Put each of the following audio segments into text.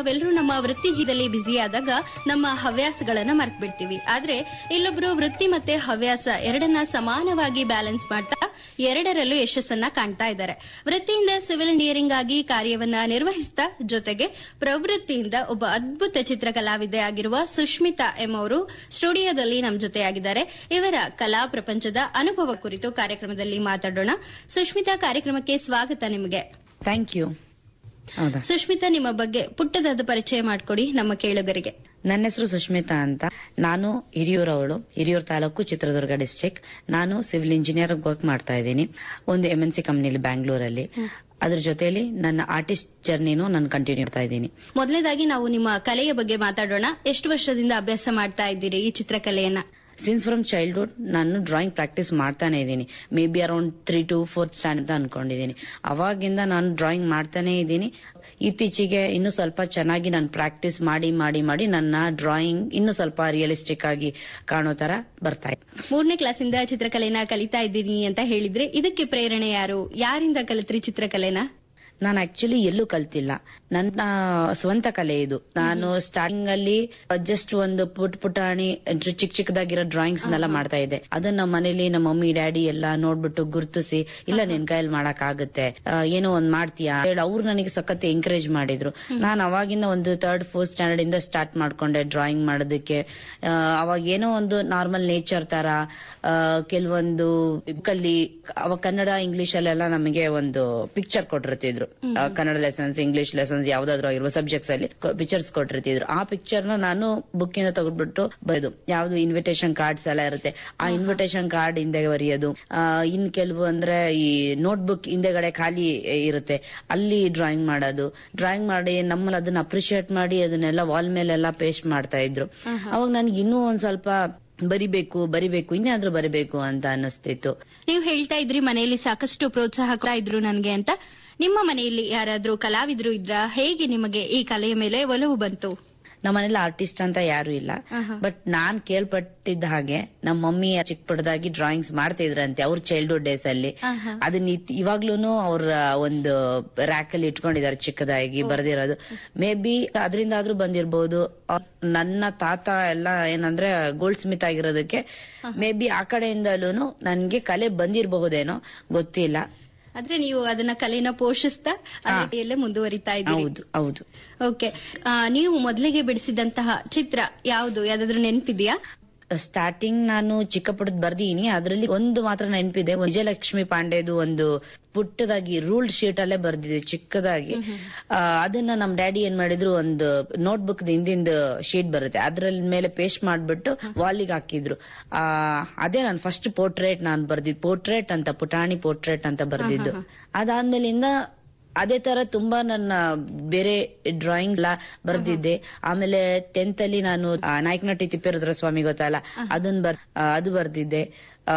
ನಾವೆಲ್ಲರೂ ನಮ್ಮ ವೃತ್ತಿ ಜೀವನದಲ್ಲಿ ಬ್ಯುಸಿ ಆದಾಗ ನಮ್ಮ ಹವ್ಯಾಸಗಳನ್ನ ಮರ್ತ್ ಬಿಡ್ತೀವಿ ಆದ್ರೆ ಇಲ್ಲೊಬ್ರು ವೃತ್ತಿ ಮತ್ತೆ ಹವ್ಯಾಸ ಎರಡನ್ನ ಸಮಾನವಾಗಿ ಬ್ಯಾಲೆನ್ಸ್ ಮಾಡ್ತಾ ಎರಡರಲ್ಲೂ ಯಶಸ್ಸನ್ನ ಕಾಣ್ತಾ ಇದ್ದಾರೆ ವೃತ್ತಿಯಿಂದ ಸಿವಿಲ್ ಇಂಜಿನಿಯರಿಂಗ್ ಆಗಿ ಕಾರ್ಯವನ್ನ ನಿರ್ವಹಿಸ್ತಾ ಜೊತೆಗೆ ಪ್ರವೃತ್ತಿಯಿಂದ ಒಬ್ಬ ಅದ್ಭುತ ಚಿತ್ರಕಲಾವಿದೆ ಆಗಿರುವ ಸುಷ್ಮಿತಾ ಎಂ ಅವರು ಸ್ಟುಡಿಯೋದಲ್ಲಿ ನಮ್ಮ ಜೊತೆಯಾಗಿದ್ದಾರೆ ಇವರ ಕಲಾ ಪ್ರಪಂಚದ ಅನುಭವ ಕುರಿತು ಕಾರ್ಯಕ್ರಮದಲ್ಲಿ ಮಾತಾಡೋಣ ಸುಷ್ಮಿತಾ ಕಾರ್ಯಕ್ರಮಕ್ಕೆ ಸ್ವಾಗತ ನಿಮಗೆ ಥ್ಯಾಂಕ್ ಯು ಹೌದಾ ಸುಷ್ಮಿತಾ ನಿಮ್ಮ ಬಗ್ಗೆ ಪುಟ್ಟದಾದ ಪರಿಚಯ ಮಾಡ್ಕೊಡಿ ನಮ್ಮ ಕೇಳುಗರಿಗೆ ನನ್ನ ಹೆಸರು ಸುಷ್ಮಿತಾ ಅಂತ ನಾನು ಹಿರಿಯೂರವಳು ಹಿರಿಯೂರು ತಾಲೂಕು ಚಿತ್ರದುರ್ಗ ಡಿಸ್ಟ್ರಿಕ್ಟ್ ನಾನು ಸಿವಿಲ್ ಇಂಜಿನಿಯರ್ ವರ್ಕ್ ಮಾಡ್ತಾ ಇದ್ದೀನಿ ಒಂದು ಎಂ ಎನ್ ಸಿ ಕಂಪ್ನಿಲಿ ಬ್ಯಾಂಗ್ಳೂರಲ್ಲಿ ಅದ್ರ ಜೊತೆಲಿ ನನ್ನ ಆರ್ಟಿಸ್ಟ್ ಜರ್ನಿನೂ ನಾನು ಕಂಟಿನ್ಯೂ ಮಾಡ್ತಾ ಇದ್ದೀನಿ ಮೊದಲನೇದಾಗಿ ನಾವು ನಿಮ್ಮ ಕಲೆಯ ಬಗ್ಗೆ ಮಾತಾಡೋಣ ಎಷ್ಟು ವರ್ಷದಿಂದ ಅಭ್ಯಾಸ ಮಾಡ್ತಾ ಇದ್ದೀರಿ ಈ ಚಿತ್ರಕಲೆಯನ್ನ ಸಿನ್ಸ್ ಫ್ರಮ್ ಚೈಲ್ಡ್ಹುಡ್ ನಾನು ಡ್ರಾಯಿಂಗ್ ಪ್ರಾಕ್ಟೀಸ್ ಮಾಡ್ತಾನೆ ಇದ್ದೀನಿ may be around three to fourth stand ಅಂತ ಅನ್ಕೊಂಡಿದ್ದೀನಿ ಅವಾಗಿಂದ ನಾನು ಡ್ರಾಯಿಂಗ್ ಮಾಡ್ತಾನೆ ಇದ್ದೀನಿ ಇತ್ತೀಚೆಗೆ ಇನ್ನು ಸ್ವಲ್ಪ ಚೆನ್ನಾಗಿ ನಾನು ಪ್ರಾಕ್ಟೀಸ್ ಮಾಡಿ ಮಾಡಿ ಮಾಡಿ ನನ್ನ ಡ್ರಾಯಿಂಗ್ ಇನ್ನು ಸ್ವಲ್ಪ ರಿಯಲಿಸ್ಟಿಕ್ ಆಗಿ ಕಾಣೋ ತರ ಬರ್ತಾ ಇದೆ ಮೂರನೇ ಕ್ಲಾಸಿಂದ ಚಿತ್ರಕಲೆನ ಕಲಿತಾ ಇದ್ದೀನಿ ಅಂತ ಹೇಳಿದ್ರೆ ಇದಕ್ಕೆ ಪ್ರೇರಣೆ ಯಾರು ಯಾರಿಂದ ಕಲಿತ್ರಿ ಚಿತ್ರಕಲೆನ ನಾನು ಆಕ್ಚುಲಿ ಎಲ್ಲೂ ಕಲ್ತಿಲ್ಲ ನನ್ನ ಸ್ವಂತ ಕಲೆ ಇದು ನಾನು ಸ್ಟಾರ್ಟಿಂಗ್ ಅಲ್ಲಿ ಜಸ್ಟ್ ಒಂದು ಪುಟ್ ಪುಟಾಣಿ ಚಿಕ್ಕ ಚಿಕ್ಕದಾಗಿರೋ ಡ್ರಾಯಿಂಗ್ಸ್ ನೆಲ್ಲ ಮಾಡ್ತಾ ಇದ್ದೆ ಅದನ್ನ ನಮ್ಮ ಮನೇಲಿ ನಮ್ಮ ಮಮ್ಮಿ ಡ್ಯಾಡಿ ಎಲ್ಲ ನೋಡ್ಬಿಟ್ಟು ಗುರ್ತಿಸಿ ಇಲ್ಲ ನಿನ್ ಕೈಯಲ್ಲಿ ಮಾಡಕ್ ಆಗುತ್ತೆ ಆ, ಏನೋ ಒಂದ್ ಮಾಡ್ತೀಯಾ ಹೇಳಿ ಅವ್ರು ನನಗೆ ಸಖತ್ ಎಂಕರೇಜ್ ಮಾಡಿದ್ರು ನಾನು ಅವಾಗಿಂದ ಒಂದು ಥರ್ಡ್ ಫೋರ್ತ್ ಸ್ಟ್ಯಾಂಡರ್ಡ್ ಇಂದ ಸ್ಟಾರ್ಟ್ ಮಾಡ್ಕೊಂಡೆ ಡ್ರಾಯಿಂಗ್ ಮಾಡೋದಕ್ಕೆ ಆ, ಅವಾಗ ಏನೋ ಒಂದು ನಾರ್ಮಲ್ ನೇಚರ್ ತರ ಆ, ಕೆಲವೊಂದು ಕಲ್ಲಿ ಅವಾಗ ಕನ್ನಡ ಇಂಗ್ಲಿಷ್ ಅಲ್ಲೆಲ್ಲ ನಮಗೆ ಒಂದು ಪಿಕ್ಚರ್ ಕೊಟ್ಟಿರ್ತಿದ್ರು ಆ, ಕನ್ನಡ ಲೆಸನ್ಸ್ ಇಂಗ್ಲಿಷ್ ಲೆಸನ್ಸ್ ಯಾವ್ದಾದ್ರು ಆಗಿರುವ ಸಬ್ಜೆಕ್ಟ್ಸ್ ಅಲ್ಲಿ ಪಿಕ್ಚರ್ಸ್ ಕೊಟ್ಟಿರ್ತಿದ್ರು ಆ ಪಿಕ್ಚರ್ ನ ನಾನು ಬುಕ್ ಇಂದ ತಗೊಂಡ್ಬಿಟ್ಟು ಬರೆದು ಯಾವ್ದು ಇನ್ವಿಟೇಷನ್ ಕಾರ್ಡ್ಸ್ ಎಲ್ಲ ಇರುತ್ತೆ ಆ ಇನ್ವಿಟೇಷನ್ ಕಾರ್ಡ್ ಹಿಂದೆ ಬರೆಯೋದು ಆ, ಇನ್ ಕೆಲವು ಅಂದ್ರೆ ಈ ನೋಟ್ ಬುಕ್ ಹಿಂದೆಗಡೆ ಖಾಲಿ ಇರುತ್ತೆ ಅಲ್ಲಿ ಡ್ರಾಯಿಂಗ್ ಮಾಡೋದು ಡ್ರಾಯಿಂಗ್ ಮಾಡಿ ನಮ್ಮಲ್ಲಿ ಅದನ್ನ ಅಪ್ರಿಶಿಯೇಟ್ ಮಾಡಿ ಅದನ್ನೆಲ್ಲ ವಾಲ್ ಮೇಲೆಲ್ಲ ಪೇಸ್ಟ್ ಮಾಡ್ತಾ ಇದ್ರು ಅವಾಗ ನನ್ಗೆ ಇನ್ನೂ ಒಂದ್ ಸ್ವಲ್ಪ ಬರಿಬೇಕು ಬರಿಬೇಕು ಇನ್ನಾದ್ರೂ ಬರಿಬೇಕು ಅಂತ ಅನ್ನಿಸ್ತಿತ್ತು ನೀವು ಹೇಳ್ತಾ ಇದ್ರಿ ಮನೆಯಲ್ಲಿ ಸಾಕಷ್ಟು ಪ್ರೋತ್ಸಾಹ ಕೊಡ್ತಾ ಇದ್ರು ನನ್ಗೆ ಅಂತ ನಿಮ್ಮ ಮನೆಯಲ್ಲಿ ಯಾರಾದ್ರೂ ಕಲಾವಿದ್ರು ಇದ್ರ ಹೇಗೆ ನಿಮಗೆ ಈ ಕಲೆಯ ಮೇಲೆ ಒಲವು ಬಂತು ನಮ್ಮ ಮನೇಲಿ ಆರ್ಟಿಸ್ಟ್ ಅಂತ ಯಾರು ಇಲ್ಲ ಆಹಾ. ಬಟ್ ನಾನ್ ಕೇಳ್ಪಟ್ಟಿದ್ದ ಹಾಗೆ ನಮ್ಮ ಮಮ್ಮಿ ಚಿಕ್ಕ ಪುಟ್ಟದಾಗಿ ಡ್ರಾಯಿಂಗ್ಸ್ ಮಾಡ್ತಾ ಇದ್ರಂತೆ ಅವ್ರ ಚೈಲ್ಡ್ಹುಡ್ ಡೇಸ್ ಅಲ್ಲಿ ಆಹಾ. ಅದನ್ನ ಇತ್- ಇವಾಗ್ಲೂನು ಅವ್ರ ಒಂದು ರ್ಯಾಕ್ ಅಲ್ಲಿ ಇಟ್ಕೊಂಡಿದ್ದಾರೆ ಚಿಕ್ಕದಾಗಿ ಬರ್ದಿರೋದು ಮೇ ಬಿ ಅದರಿಂದ ಆದ್ರೂ ಬಂದಿರ್ಬೋದು ಅವ್ರ್ ನನ್ನ ತಾತ ಎಲ್ಲ ಏನಂದ್ರೆ ಗೋಲ್ಡ್ ಸ್ಮಿತ್ ಆಗಿರೋದಕ್ಕೆ ಮೇ ಬಿ ಆ ಕಡೆಯಿಂದಲೂ ನನ್ಗೆ ಕಲೆ ಬಂದಿರಬಹುದೇನೋ ಗೊತ್ತಿಲ್ಲ ಆದ್ರೆ ನೀವು ಅದನ್ನ ಕಲೆನ ಪೋಷಿಸ್ತಾ ಆ ಹಾ. ರೀತಿಯಲ್ಲೇ ಮುಂದುವರಿತಾ ಇದ್ದೀರಿ ಹೌದು ಹೌದು ಓಕೆ ಆ, ನೀವು ಮೊದಲಿಗೆ ಬಿಡಿಸಿದಂತಹ ಚಿತ್ರ ಯಾವುದು ಯಾವ್ದಾದ್ರು ನೆನಪಿದ್ಯಾ ಸ್ಟಾರ್ಟಿಂಗ್ ನಾನು ಚಿಕ್ಕ ಪುಟ್ಟದ್ ಬರ್ದೀನಿ ಅದ್ರಲ್ಲಿ ಒಂದು ಮಾತ್ರ ನೆನಪಿದೆ ವಿಜಯಲಕ್ಷ್ಮಿ ಪಾಂಡೆದು ಒಂದು ಪುಟ್ಟದಾಗಿ ರೂಲ್ಡ್ ಶೀಟ್ ಅಲ್ಲೇ ಬರ್ದಿದೆ ಚಿಕ್ಕದಾಗಿ ಆ, ಅದನ್ನ ನಮ್ ಡ್ಯಾಡಿ ಏನ್ ಮಾಡಿದ್ರು ಒಂದು ನೋಟ್ ಬುಕ್ ಹಿಂದಿಂದ ಶೀಟ್ ಬರುತ್ತೆ ಅದ್ರಲ್ಲಿ ಮೇಲೆ ಪೇಸ್ಟ್ ಮಾಡ್ಬಿಟ್ಟು ವಾಲಿಗೆ ಹಾಕಿದ್ರು ಆ ಅದೇ ನಾನು ಫಸ್ಟ್ ಪೋರ್ಟ್ರೇಟ್ ನಾನು ಬರ್ದಿದ್ದು ಪೋರ್ಟ್ರೇಟ್ ಅಂತ ಪುಟಾಣಿ ಪೋರ್ಟ್ರೇಟ್ ಅಂತ ಬರ್ದಿದ್ದು ಅದಾದ್ಮೇಲಿಂದ ಅದೇ ತರ ತುಂಬಾ ನನ್ನ ಬೇರೆ ಡ್ರಾಯಿಂಗ್ ಎಲ್ಲ ಬರ್ದಿದ್ದೆ ಆಮೇಲೆ ಟೆಂತ್ ಅಲ್ಲಿ ನಾನು ಆ, ನಾಯಕನಟ್ಟಿ ತಿಪ್ಪೇರುದ್ರ ಸ್ವಾಮಿ ಗೊತ್ತಲ್ಲ ಅದನ್ನ ಬರ್ ಆ, ಅದು ಬರ್ದಿದ್ದೆ ಆ,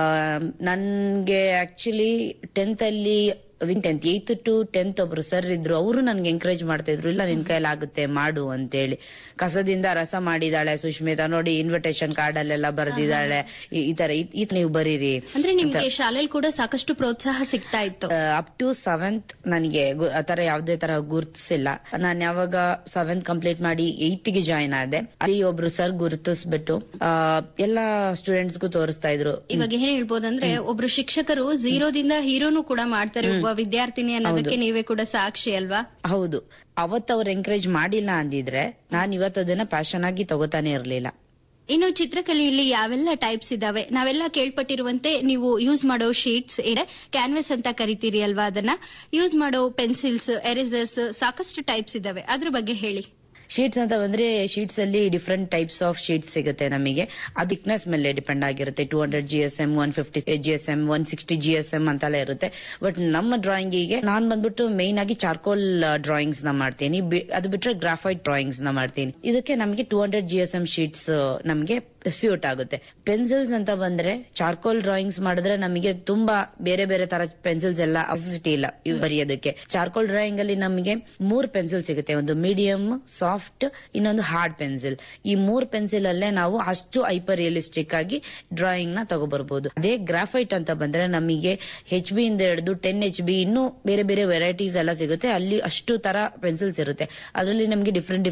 ನನ್ಗೆ ಆಕ್ಚುಲಿ ಟೆಂತ್ ಅಲ್ಲಿ ಟೆಂತ್ ಏತ್ ಟು ಟೆಂತ್ ಒಬ್ರು ಸರ್ ಇದ್ರು ಅವರು ನನ್ಗೆ ಎಂಕರೇಜ್ ಮಾಡ್ತಾ ಇದ್ರು ಇಲ್ಲ ನಿನ್ ಕೈಲಿ ಆಗುತ್ತೆ ಮಾಡು ಅಂತೇಳಿ ಕಸದಿಂದ ರಸ ಮಾಡಿದಾಳೆ ಸುಷ್ಮಿತಾ ನೋಡಿ ಇನ್ವಿಟೇಷನ್ ಕಾರ್ಡ್ ಅಲ್ಲೆಲ್ಲ ಬರ್ದಿದ್ದಾಳೆ ಈ- ಈ ತರ ಈ- ಈ ನೀವು ಬರೀರಿ ಅಂದ್ರೆ ನಿಮ್ಗೆ ಶಾಲೆಯಲ್ಲಿ ಕೂಡ ಸಾಕಷ್ಟು ಪ್ರೋತ್ಸಾಹ ಸಿಗ್ತಾ ಇತ್ತು ಅಪ್ ಟು ಸೆವೆಂತ್ ನನಗೆ ಗು- ಆ ತರ ಯಾವ್ದೇ ತರ ಗುರುತಿಸಿಲ್ಲ ನಾನು ಯಾವಾಗ ಸೆವೆಂತ್ ಕಂಪ್ಲೀಟ್ ಮಾಡಿ ಏಯ್ತ್ ಗೆ ಜಾಯ್ನ್ ಆದೆ ಅಲ್ಲಿ ಒಬ್ರು ಸರ್ ಗುರುತಿಸ್ಬಿಟ್ಟು ಆ, ಎಲ್ಲಾ ಸ್ಟೂಡೆಂಟ್ಸ್ಗೂ ತೋರಿಸ್ತಾ ಇದ್ರು ಇವಾಗ ಏನ್ ಹೇಳ್ಬೋದಂದ್ರೆ ಒಬ್ರು ಶಿಕ್ಷಕರು ಝೀರೋದಿಂದ ಹೀರೋನು ಕೂಡ ಮಾಡ್ತಾರೆ ಒಬ್ಬ ವಿದ್ಯಾರ್ಥಿನಿ ಅನ್ನೋದಕ್ಕೆ ನೀವೇ ಕೂಡ ಸಾಕ್ಷಿ ಅಲ್ವಾ ಹೌದು ಅವತ್ತು ಅವ್ರು ಎಂಕರೇಜ್ ಮಾಡಿಲ್ಲ ಅಂದಿದ್ರೆ ನಾನು ಇವತ್ತು ಅದನ್ನ ಪ್ಯಾಷನ್ ಆಗಿ ತಗೋತಾನೆ ಇರ್ಲಿಲ್ಲ ಇನ್ನು ಚಿತ್ರಕಲೆಯಲ್ಲಿ ಯಾವೆಲ್ಲ ಟೈಪ್ಸ್ ಇದಾವೆ ನಾವೆಲ್ಲ ಕೇಳ್ಪಟ್ಟಿರುವಂತೆ ನೀವು ಯೂಸ್ ಮಾಡೋ ಶೀಟ್ಸ್ ಇದೆ ಕ್ಯಾನ್ವಸ್ ಅಂತ ಕರಿತೀರಿ ಅಲ್ವಾ ಅದನ್ನ ಯೂಸ್ ಮಾಡೋ ಪೆನ್ಸಿಲ್ಸ್ ಎರೇಸರ್ಸ್ ಸಾಕಷ್ಟು ಟೈಪ್ಸ್ ಇದಾವೆ ಅದ್ರ ಬಗ್ಗೆ ಹೇಳಿ ಶೀಟ್ಸ್ ಅಂತ ಬಂದ್ರೆ ಶೀಟ್ಸ್ ಅಲ್ಲಿ ಡಿಫ್ರೆಂಟ್ ಟೈಪ್ಸ್ ಆಫ್ ಶೀಟ್ಸ್ ಸಿಗುತ್ತೆ ನಮಗೆ ಅದು ಥಿಕ್ನೆಸ್ ಮೇಲೆ ಡಿಪೆಂಡ್ ಆಗಿರುತ್ತೆ two hundred G S M one fifty G S M one sixty G S M ಅಂತೆಲ್ಲ ಇರುತ್ತೆ ಬಟ್ ನಮ್ಮ ಡ್ರಾಯಿಂಗಿಗೆ ನಾನ್ ಬಂದ್ಬಿಟ್ಟು ಮೇನ್ ಆಗಿ ಚಾರ್ಕೋಲ್ ಡ್ರಾಯಿಂಗ್ಸ್ ನ ಮಾಡ್ತೀನಿ ಬಿ- ಅದು ಬಿಟ್ರೆ ಗ್ರಾಫೈಟ್ ಡ್ರಾಯಿಂಗ್ಸ್ ನ ಮಾಡ್ತೀನಿ ಇದಕ್ಕೆ ನಮಗೆ two hundred G S M sheets ನಮಗೆ ಸ್ಯೂಟ್ ಆಗುತ್ತೆ ಪೆನ್ಸಿಲ್ಸ್ ಅಂತ ಬಂದ್ರೆ ಚಾರ್ಕೋಲ್ ಡ್ರಾಯಿಂಗ್ಸ್ ಮಾಡಿದ್ರೆ ನಮಗೆ ತುಂಬಾ ಬೇರೆ ಬೇರೆ ತರ ಪೆನ್ಸಿಲ್ಸ್ ಎಲ್ಲ ಅವಸಿಟಿ ಇಲ್ಲ ಇವ್ ಬರೆಯೋದಕ್ಕೆ ಚಾರ್ಕೋಲ್ ಡ್ರಾಯಿಂಗ್ ಅಲ್ಲಿ ನಮಗೆ ಮೂರ್ ಪೆನ್ಸಿಲ್ ಸಿಗುತ್ತೆ ಒಂದು ಮೀಡಿಯಂ ಸಾಫ್ಟ್ ಇನ್ನೊಂದು ಹಾರ್ಡ್ ಪೆನ್ಸಿಲ್ ಈ ಮೂರ್ ಪೆನ್ಸಿಲ್ ಅಲ್ಲೇ ನಾವು ಅಷ್ಟು ಹೈಪರ್ ರಿಯಲಿಸ್ಟಿಕ್ ಆಗಿ ಡ್ರಾಯಿಂಗ್ ನ ತಗೋಬರ್ಬೋದು ಅದೇ ಗ್ರಾಫೈಟ್ ಅಂತ ಬಂದ್ರೆ ನಮಗೆ ಹೆಚ್ ಬಿ ಇಂದ ಹಿಡಿದು ಟೆನ್ ಎಚ್ ಬಿ ಇನ್ನೂ ಬೇರೆ ಬೇರೆ ವೆರೈಟೀಸ್ ಎಲ್ಲ ಸಿಗುತ್ತೆ ಅಲ್ಲಿ ಅಷ್ಟು ತರ ಪೆನ್ಸಿಲ್ಸ್ ಇರುತ್ತೆ ಅದರಲ್ಲಿ ನಮಗೆ ಡಿಫ್ರೆಂಟ್